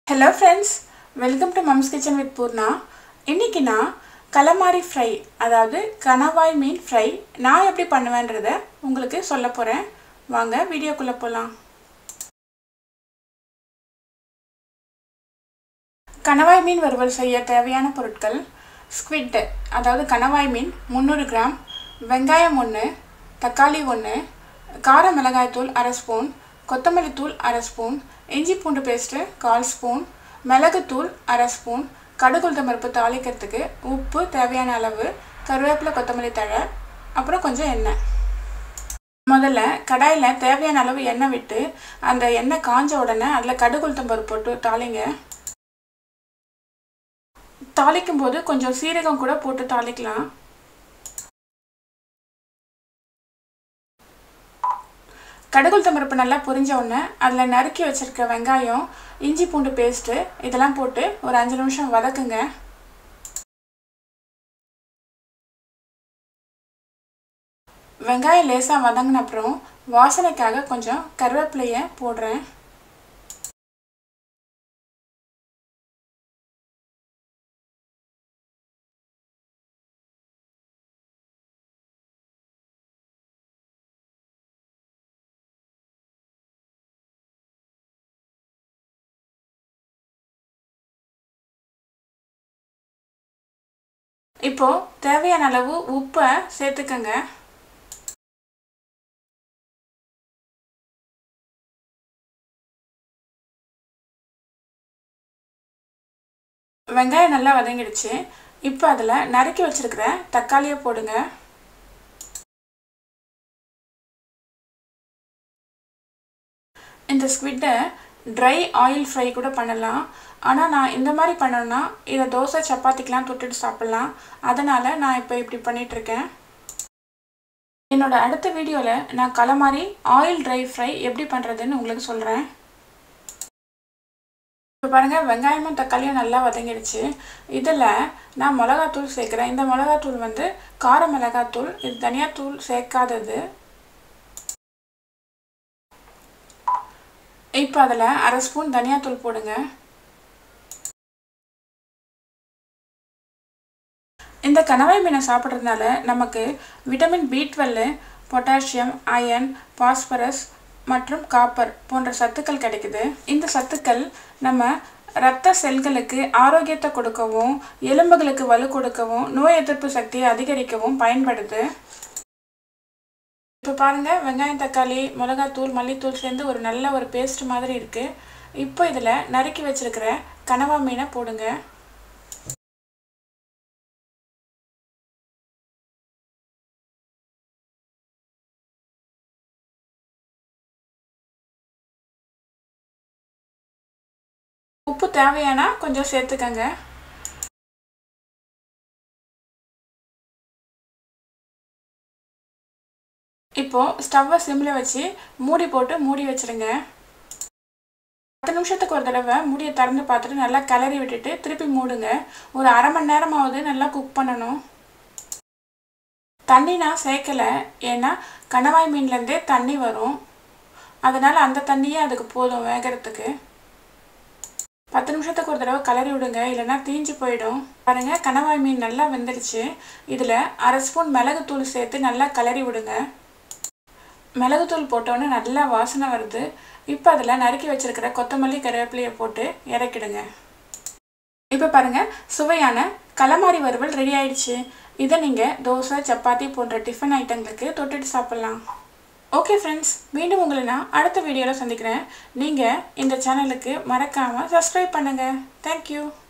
hello friends welcome to mom's kitchen with Poorna இன்றைக்கி நான் calamari fry அதாவது கணவாய் மீன் ஃப்ரை நான் எப்படி பண்ணுவேன்றத உங்களுக்கு சொல்ல போகிறேன் வாங்க வீடியோக்குள்ளே போகலாம் கணவாய் மீன் வறுவல் செய்ய தேவையான பொருட்கள் ஸ்குவிட் அதாவது கணவாய் மீன் முந்நூறு கிராம் வெங்காயம் ஒன்று தக்காளி ஒன்று கார மிளகாய்த்தூள் அரை ஸ்பூன் கொத்தமல்லி தூள் அரை ஸ்பூன் இஞ்சி பூண்டு பேஸ்ட்டு கால் ஸ்பூன் மிளகுத்தூள் அரை ஸ்பூன் கடுகுளுத்தம் பருப்பு தாளிக்கிறதுக்கு உப்பு தேவையான அளவு கருவேப்பிலை கொத்தமல்லி தழை அப்புறம் கொஞ்சம் எண்ணெய் முதல்ல கடாயில் தேவையான அளவு எண்ணெய் விட்டு அந்த எண்ணெய் காஞ்ச உடனே அதில் கடுகுளுத்தம் பருப்பு போட்டு தாளிங்க தாளிக்கும் போது கொஞ்சம் சீரகம் கூட போட்டு தாளிக்கலாம் கடுகுளுத்தம் பருப்பு நல்லா பொரிஞ்ச உடனே அதில் நறுக்கி வச்சுருக்க வெங்காயம் இஞ்சி பூண்டு பேஸ்ட்டு இதெல்லாம் போட்டு ஒரு அஞ்சு நிமிஷம் வதக்குங்க வெங்காயம் லேசாக வதங்கின அப்புறம் வாசனைக்காக கொஞ்சம் கருவேப்பிலையை போடுறேன் இப்போ தேவையான அளவு உப்பை சேர்த்துக்கங்க வெங்காயம் நல்லா வதங்கிடுச்சு இப்போ அதில் நறுக்கி வச்சிருக்கிற தக்காளியை போடுங்க இந்த ஸ்குவிட்டை ட்ரை ஆயில் ஃப்ரை கூட பண்ணலாம் ஆனால் நான் இந்த மாதிரி பண்ணணும்னா இதை தோசை சப்பாத்திக்கெலாம் தொட்டுட்டு சாப்பிட்லாம் அதனால் நான் இப்போ இப்படி பண்ணிகிட்ருக்கேன் என்னோடய அடுத்த வீடியோவில் நான் கலமாரி ஆயில் ட்ரை ஃப்ரை எப்படி பண்ணுறதுன்னு உங்களுக்கு சொல்கிறேன் இப்போ பாருங்கள் வெங்காயமும் தக்காளியும் நல்லா வதங்கிடுச்சு இதில் நான் மிளகாத்தூள் சேர்க்குறேன் இந்த மிளகாத்தூள் வந்து கார மிளகாத்தூள் இது தனியாத்தூள் சேர்க்காதது இப்போ அதில் அரை ஸ்பூன் தனியாத்தூள் போடுங்க இந்த கணவாய் மீனை சாப்பிட்றதுனால நமக்கு vitamin B twelve potassium iron phosphorus மற்றும் காப்பர் போன்ற சத்துக்கள் கிடைக்குது இந்த சத்துக்கள் நம்ம இரத்த செல்களுக்கு ஆரோக்கியத்தை கொடுக்கவும் எலும்புகளுக்கு வலு கொடுக்கவும் நோய் எதிர்ப்பு சக்தியை அதிகரிக்கவும் பயன்படுது இப்போ பாருங்கள் வெங்காயம் தக்காளி மிளகாத்தூள் மல்லித்தூள் சேர்ந்து ஒரு நல்ல ஒரு பேஸ்ட் மாதிரி இருக்குது இப்போ இதில் நறுக்கி வச்சுருக்கிற கனவா மீனை போடுங்க உப்பு தேவையானா கொஞ்சம் சேர்த்துக்கங்க இப்போது ஸ்டவ்வை சிம்மில் வச்சு மூடி போட்டு மூடி வச்சுருங்க பத்து நிமிஷத்துக்கு ஒரு தடவை மூடியை திறந்து பார்த்துட்டு நல்லா கிளறி விட்டுட்டு திருப்பி மூடுங்க ஒரு அரை மணி நேரமாவது நல்லா குக் பண்ணணும் தண்ணி நான் சேர்க்கலை ஏன்னா கணவாய் மீன்லேருந்தே தண்ணி வரும் அதனால் அந்த தண்ணியே அதுக்கு போதும் வேகிறதுக்கு பத்து நிமிஷத்துக்கு ஒரு தடவை கலரி விடுங்க இல்லைன்னா தீஞ்சு போயிடும் பாருங்கள் கணவாய் மீன் நல்லா வெந்துடுச்சு இதில் அரை ஸ்பூன் மிளகுத்தூள் சேர்த்து நல்லா கலரி விடுங்க மிளகுத்தூள் போட்டோன்னே நல்லா வாசனை வருது இப்போ அதில் நறுக்கி வச்சுருக்கிற கொத்தமல்லி கருவேப்பிலையை போட்டு இறக்கிடுங்க இப்போ பாருங்கள் சுவையான கலமாரி வறுவல் ரெடி ஆயிடுச்சு இதை நீங்கள் தோசை சப்பாத்தி போன்ற டிஃபன் ஐட்டங்களுக்கு தொட்டுட்டு சாப்பிட்லாம் ஓகே ஃப்ரெண்ட்ஸ் மீண்டும் உங்களை நான் அடுத்த வீடியோவில் சந்திக்கிறேன் நீங்கள் இந்த சேனலுக்கு மறக்காமல் சப்ஸ்கிரைப் பண்ணுங்கள் தேங்க்யூ